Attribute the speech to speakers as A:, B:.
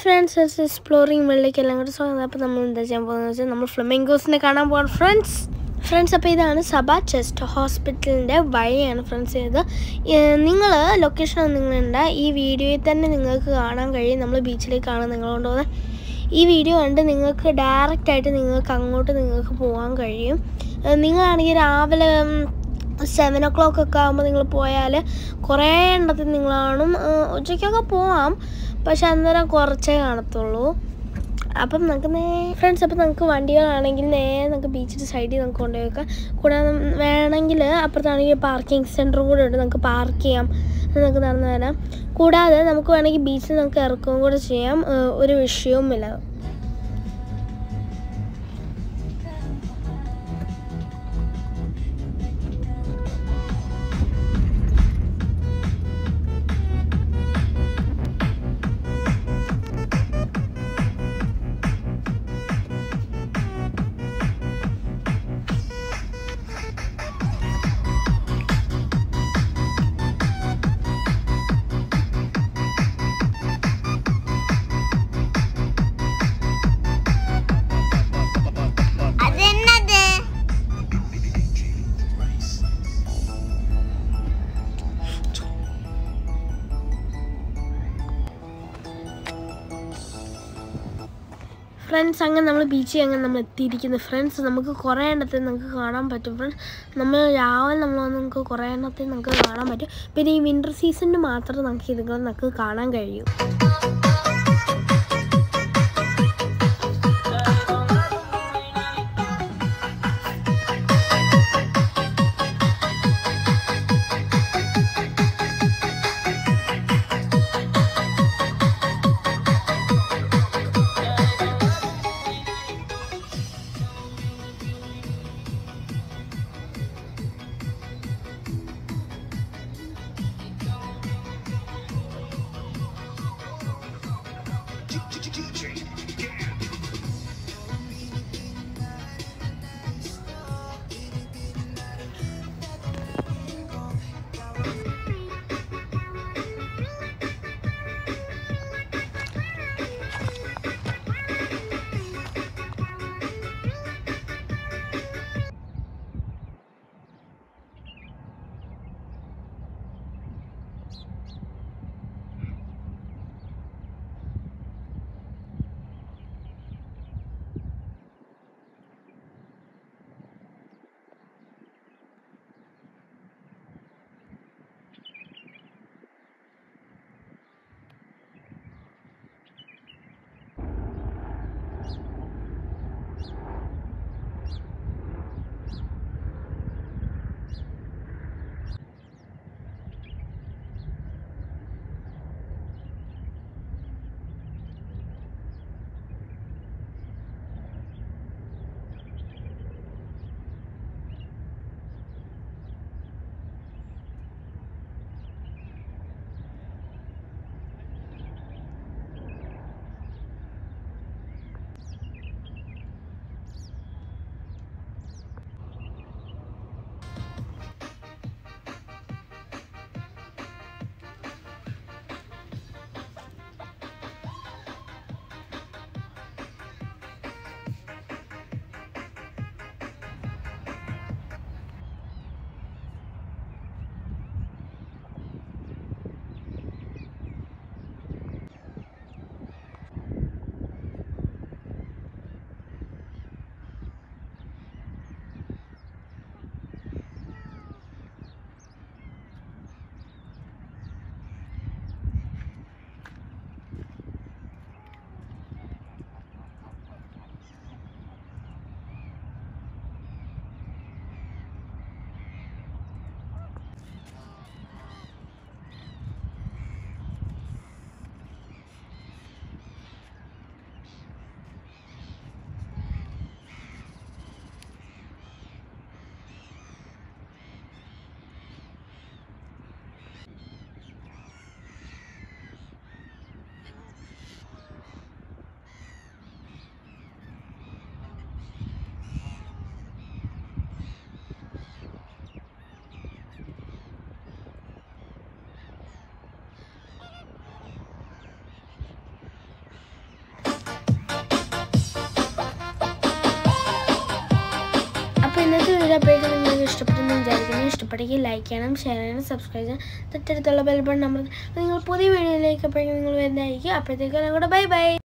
A: friends exploring വെള്ളിലേക്ക് എല്ലാം കൂടെ സ്വാഗതം അപ്പോൾ നമ്മൾ എന്താ ചെയ്യാൻ പോകുന്നത് വെച്ചാൽ നമ്മൾ ഫ്ലമിംഗോസിനെ കാണാൻ പോകാം ഫ്രണ്ട്സ് ഫ്രണ്ട്സ് അപ്പോൾ ഇതാണ് സഭ ചെസ്റ്റ് ഹോസ്പിറ്റലിൻ്റെ വഴിയാണ് ഫ്രണ്ട്സ് ഇത് നിങ്ങൾ ലൊക്കേഷൻ നിങ്ങളുണ്ട് ഈ വീഡിയോയിൽ തന്നെ നിങ്ങൾക്ക് കാണാൻ കഴിയും നമ്മൾ ബീച്ചിലേക്കാണ് നിങ്ങൾ കൊണ്ടുപോകുന്നത് ഈ വീഡിയോ കണ്ട് നിങ്ങൾക്ക് ഡയറക്റ്റ് ആയിട്ട് നിങ്ങൾക്ക് അങ്ങോട്ട് നിങ്ങൾക്ക് പോകാൻ കഴിയും ഏഹ് നിങ്ങളാണെങ്കിൽ രാവിലെ സെവൻ ഒ ക്ലോക്ക് ഒക്കെ ആകുമ്പോൾ നിങ്ങൾ പോയാൽ കുറേ എണ്ണത്തിൽ നിങ്ങൾ കാണും ഏഹ് ഉച്ചയ്ക്കൊക്കെ പോവാം പക്ഷെ അന്നേരം കുറച്ചേ കാണത്തുള്ളൂ അപ്പം നമുക്ക് നേ ഫ്രണ്ട്സ് അപ്പം നമുക്ക് വണ്ടികളാണെങ്കിൽ നേരെ നമുക്ക് ബീച്ചിൻ്റെ സൈഡിൽ നമുക്ക് കൊണ്ടുപോയി വെക്കാം കൂടാതെ വേണമെങ്കിൽ അപ്പുറത്താണെങ്കിൽ പാർക്കിംഗ് സെൻറ്റർ കൂടെ ഉണ്ട് നമുക്ക് പാർക്ക് ചെയ്യാം അത് നമുക്ക് നടന്നു വരാം കൂടാതെ നമുക്ക് വേണമെങ്കിൽ ബീച്ചിൽ നമുക്ക് ഇറക്കുകയും കൂടെ ചെയ്യാം ഏഹ് ഒരു വിഷയവുമില്ല
B: അതെന്നത്
A: ഫ്രണ്ട്സ് അങ്ങനെ നമ്മൾ ബീച്ചിൽ അങ്ങനെ നമ്മൾ എത്തിയിരിക്കുന്നു ഫ്രണ്ട്സ് നമുക്ക് കുറേ എണ്ണത്തിൽ നമുക്ക് കാണാൻ പറ്റും ഫ്രണ്ട്സ് നമ്മൾ രാവിലെ നമ്മൾ വന്ന് നമുക്ക് കുറേ എണ്ണത്തിൽ നമുക്ക് കാണാൻ പറ്റും പിന്നെ ഈ വിൻ്റർ സീസണിൽ മാത്രമേ നമുക്ക് ഇതുങ്ങൾ നമുക്ക് കാണാൻ കഴിയൂ എപ്പോഴേക്കും നിങ്ങൾക്ക് ഇഷ്ടപ്പെട്ടെന്ന് വിചാരിക്കുന്നു ഇഷ്ടപ്പെടുകയും ലൈക്ക് ചെയ്യണം ഷെയർ ചെയ്യണം സബ്സ്ക്രൈബ് ചെയ്യണം തൊട്ടടുത്തുള്ള ബെൽ ബട്ടൺ നമ്മൾ നിങ്ങൾ പുതിയ വീഡിയോയിലേക്ക് എപ്പോഴേക്കും നിങ്ങൾ വരുന്നതായിരിക്കും അപ്പോഴത്തേക്കും കൂടെ ബൈ ബൈ